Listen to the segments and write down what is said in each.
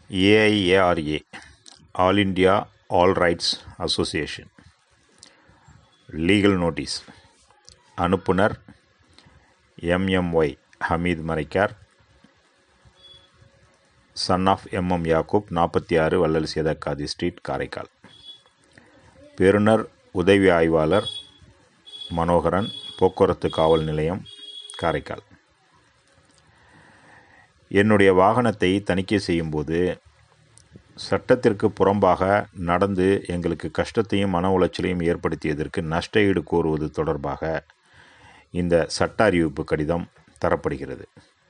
ஏஐஏஆர்ஏ all India all rights association legal notice அனுப்புனர் MMY Hameed Marakkar son of MM Yakub நாற்பத்தி ஆறு வள்ளல் சேதக்காதி ஸ்ட்ரீட் காரைக்கால் பெறுநர் உதவி ஆய்வாளர் மனோகரன் போக்குவரத்து காவல் நிலையம் காரைக்கால் என்னுடைய வாகனத்தை தணிக்கை செய்யும்போது சட்டத்திற்கு புறம்பாக நடந்து எங்களுக்கு கஷ்டத்தையும் மன உளைச்சலையும் ஏற்படுத்தியதற்கு நஷ்ட ஈடு கோருவது தொடர்பாக இந்த சட்ட அறிவிப்பு கடிதம் தரப்படுகிறது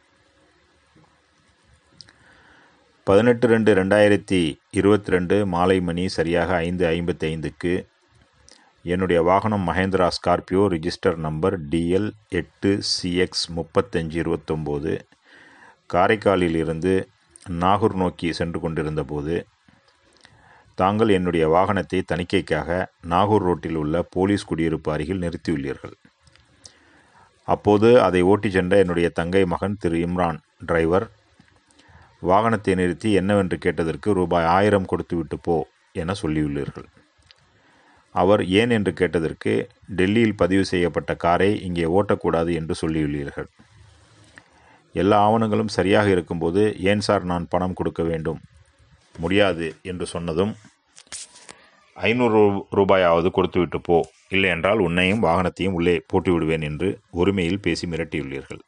பதினெட்டு ரெண்டு ரெண்டாயிரத்தி இருபத்தி ரெண்டு மாலை மணி சரியாக ஐந்து ஐம்பத்தி ஐந்துக்கு என்னுடைய வாகனம் Mahindra Scorpio register number DL எட்டு சிஎக்ஸ் முப்பத்தஞ்சு இருபத்தொம்போது காரைக்காலில் இருந்து நாகூர் நோக்கி சென்று கொண்டிருந்த போது தாங்கள் என்னுடைய வாகனத்தை தணிக்கைக்காக நாகூர் ரோட்டில் உள்ள போலீஸ் குடியிருப்பு அருகில் நிறுத்தியுள்ளீர்கள் அப்போது அதை ஓட்டிச் சென்ற என்னுடைய தங்கை மகன் திரு இம்ரான் டிரைவர் வாகனத்தை நிறுத்தி என்னவென்று கேட்டதற்கு ரூபாய் ஆயிரம் கொடுத்துவிட்டு போ என சொல்லியுள்ளீர்கள் அவர் ஏன் என்று கேட்டதற்கு டெல்லியில் பதிவு செய்யப்பட்ட காரை இங்கே ஓட்டக்கூடாது என்று சொல்லியுள்ளீர்கள் எல்லா ஆவணங்களும் சரியாக இருக்கும்போது ஏன் சார் நான் பணம் கொடுக்க வேண்டும் முடியாது என்று சொன்னதும் ஐநூறு ரூபாயாவது கொடுத்துவிட்டு போ இல்லை என்றால் உன்னையும் வாகனத்தையும் உள்ளே போட்டு விடுவேன் என்று ஒருமையில் பேசி மிரட்டியுள்ளீர்கள்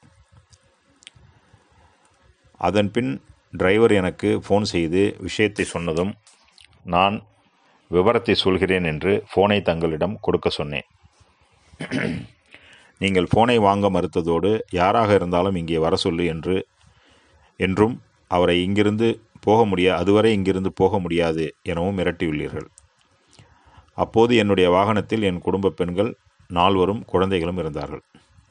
அதன்பின் டிரைவர் எனக்கு ஃபோன் செய்து விஷயத்தை சொன்னதும் நான் விவரத்தை சொல்கிறேன் என்று ஃபோனை தங்களிடம் கொடுக்க சொன்னேன் நீங்கள் ஃபோனை வாங்க மறுத்ததோடு யாராக இருந்தாலும் இங்கே வர சொல்லு என்று என்றும் அவரை இங்கிருந்து போக முடியா அதுவரை இங்கிருந்து போக முடியாது எனவும் மிரட்டியுள்ளீர்கள் அப்போது என்னுடைய வாகனத்தில் என் குடும்ப பெண்கள் நால்வரும் குழந்தைகளும் இருந்தார்கள்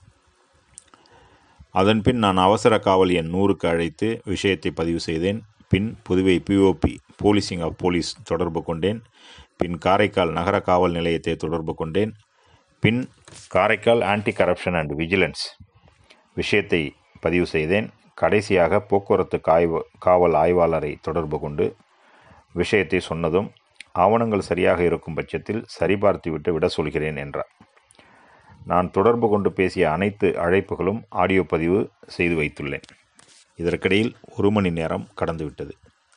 அதன்பின் நான் அவசர காவல் எண் நூறுக்கு அழைத்து விஷயத்தை பதிவு செய்தேன் பின் Puduvai POP policing of police தொடர்பு கொண்டேன் பின் காரைக்கால் நகர காவல் நிலையத்தை தொடர்பு கொண்டேன் பின் Karaikal anti corruption and vigilance விஷயத்தை பதிவு செய்தேன் கடைசியாக போக்குவரத்து காய்வு காவல் ஆய்வாளரை தொடர்பு கொண்டு விஷயத்தை சொன்னதும் ஆவணங்கள் சரியாக இருக்கும் பட்சத்தில் சரிபார்த்துவிட்டு விட சொல்கிறேன் என்றார் நான் தொடர்பு கொண்டு பேசிய அனைத்து அழைப்புகளும் ஆடியோ பதிவு செய்து வைத்துள்ளேன் இதற்கிடையில் ஒரு மணி நேரம் கடந்துவிட்டது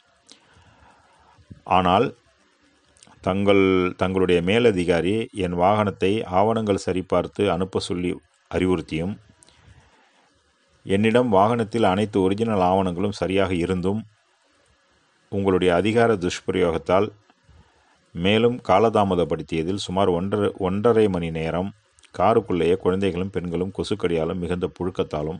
ஆனால் தங்கள் தங்களுடைய மேலதிகாரி என் வாகனத்தை ஆவணங்கள் சரிபார்த்து அனுப்ப சொல்லி அறிவுறுத்தியும் என்னிடம் வாகனத்தில் அனைத்து ஒரிஜினல் ஆவணங்களும் சரியாக இருந்தும் உங்களுடைய அதிகார துஷ்பிரயோகத்தால் மேலும் காலதாமதப்படுத்தியதில் சுமார் ஒன்றரை ஒன்றரை மணி நேரம் காருக்குள்ளேயே குழந்தைகளும் பெண்களும் கொசுக்கடியாலும் மிகுந்த புழுக்கத்தாலும்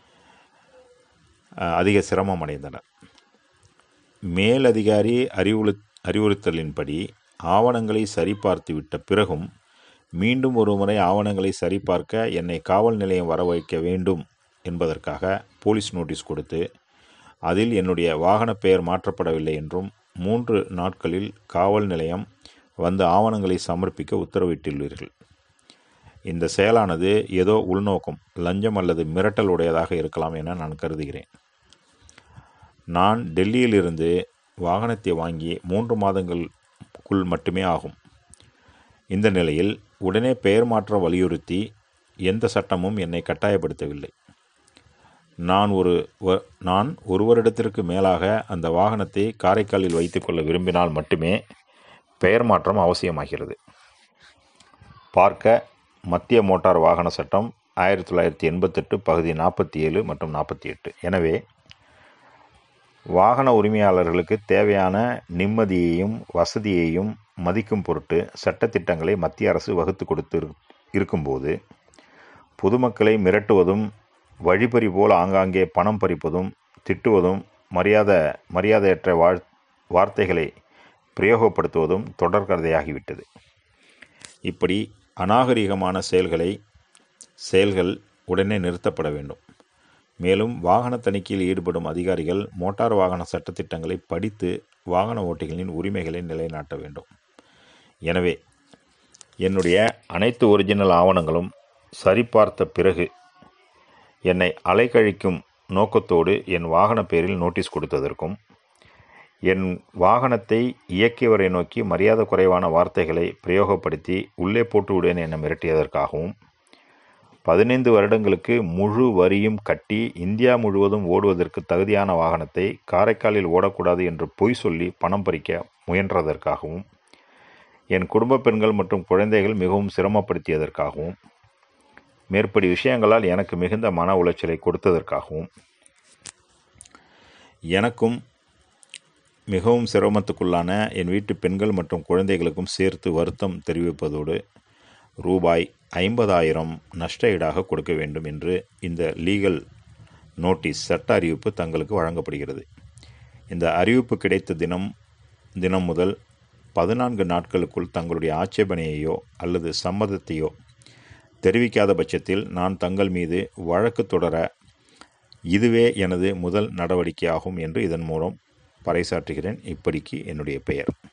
அதிக சிரமம் அடைந்தனர் மேலதிகாரி அறிவுறு அறிவுறுத்தலின்படி ஆவணங்களை சரிபார்த்து விட்ட பிறகும் மீண்டும் ஒரு முறை ஆவணங்களை சரிபார்க்க என்னை காவல் நிலையம் வரவைக்க வேண்டும் என்பதற்காக போலீஸ் நோட்டீஸ் கொடுத்து அதில் என்னுடைய வாகன பெயர் மாற்றப்படவில்லை என்றும் மூன்று நாட்களில் காவல் நிலையம் வந்து ஆவணங்களை சமர்ப்பிக்க உத்தரவிட்டுள்ளீர்கள் இந்த செயலானது ஏதோ உள்நோக்கம் லஞ்சம் அல்லது மிரட்டல் உடையதாக இருக்கலாம் என நான் கருதுகிறேன் நான் டெல்லியிலிருந்து வாகனத்தை வாங்கி மூன்று மாதங்களுக்குள் மட்டுமே ஆகும் இந்த நிலையில் உடனே பெயர் மாற்றம் வலியுறுத்தி எந்த சட்டமும் என்னை கட்டாயப்படுத்தவில்லை நான் ஒரு நான் ஒரு வருடத்திற்கு மேலாக அந்த வாகனத்தை காரைக்காலில் வைத்துக்கொள்ள விரும்பினால் மட்டுமே பெயர் மாற்றம் அவசியமாகிறது பார்க்க மத்திய மோட்டார் வாகன சட்டம் ஆயிரத்தி தொள்ளாயிரத்தி எண்பத்தெட்டு பகுதி நாற்பத்தி ஏழு மற்றும் நாற்பத்தி எட்டு எனவே வாகன உரிமையாளர்களுக்கு தேவையான நிம்மதியையும் வசதியையும் மதிக்கும் பொருட்டு சட்டத்திட்டங்களை மத்திய அரசு வகுத்து கொடுத்து இருக்கும்போது பொதுமக்களை மிரட்டுவதும் வழிப்பறி போல் ஆங்காங்கே பணம் பறிப்பதும் திட்டுவதும் மரியாத மரியாதையற்ற வாழ் வார்த்தைகளை பிரயோகப்படுத்துவதும் தொடர்கதையாகிவிட்டது இப்படி அநாகரிகமான செயல்களை செயல்கள் உடனே நிறுத்தப்பட வேண்டும் மேலும் வாகன தணிக்கையில் ஈடுபடும் அதிகாரிகள் மோட்டார் வாகன சட்டத்திட்டங்களை படித்து வாகன ஓட்டிகளின் உரிமைகளை நிலைநாட்ட வேண்டும் எனவே என்னுடைய அனைத்து ஒரிஜினல் ஆவணங்களும் சரிபார்த்த பிறகு என்னை அலைக்கழிக்கும் நோக்கத்தோடு என் வாகன பேரில் நோட்டீஸ் கொடுத்ததற்கும் என் வாகனத்தை இயக்கியவரை நோக்கி மரியாதை குறைவான வார்த்தைகளை பிரயோகப்படுத்தி உள்ளே போட்டு விடுவேன் என மிரட்டியதற்காகவும் பதினைந்து வருடங்களுக்கு முழு வரியும் கட்டி இந்தியா முழுவதும் ஓடுவதற்கு தகுதியான வாகனத்தை காரைக்காலில் ஓடக்கூடாது என்று பொய் சொல்லி பணம் பறிக்க முயன்றதற்காகவும் என் குடும்ப பெண்கள் மற்றும் குழந்தைகள் மிகவும் சிரமப்படுத்தியதற்காகவும் மேற்படி விஷயங்களால் எனக்கு மிகுந்த மன உளைச்சலை கொடுத்ததற்காகவும் எனக்கும் மிகவும் சிரமத்துக்குள்ளான என் வீட்டு பெண்கள் மற்றும் குழந்தைகளுக்கும் சேர்த்து வருத்தம் தெரிவிப்பதோடு ரூபாய் ஐம்பதாயிரம் நஷ்ட ஈடாக கொடுக்க வேண்டும் என்று இந்த லீகல் நோட்டீஸ் சட்ட அறிவிப்பு தங்களுக்கு வழங்கப்படுகிறது இந்த அறிவிப்பு கிடைத்த தினம் தினம் முதல் பதினான்கு நாட்களுக்குள் தங்களுடைய ஆட்சேபனையையோ அல்லது சம்மதத்தையோ தெரிவிக்காத பட்சத்தில் நான் தங்கள் மீது வழக்கு தொடர இதுவே எனது முதல் நடவடிக்கையாகும் என்று இதன் மூலம் பறைசாற்றுகிறேன் இப்படிக்கு என்னுடைய பெயர்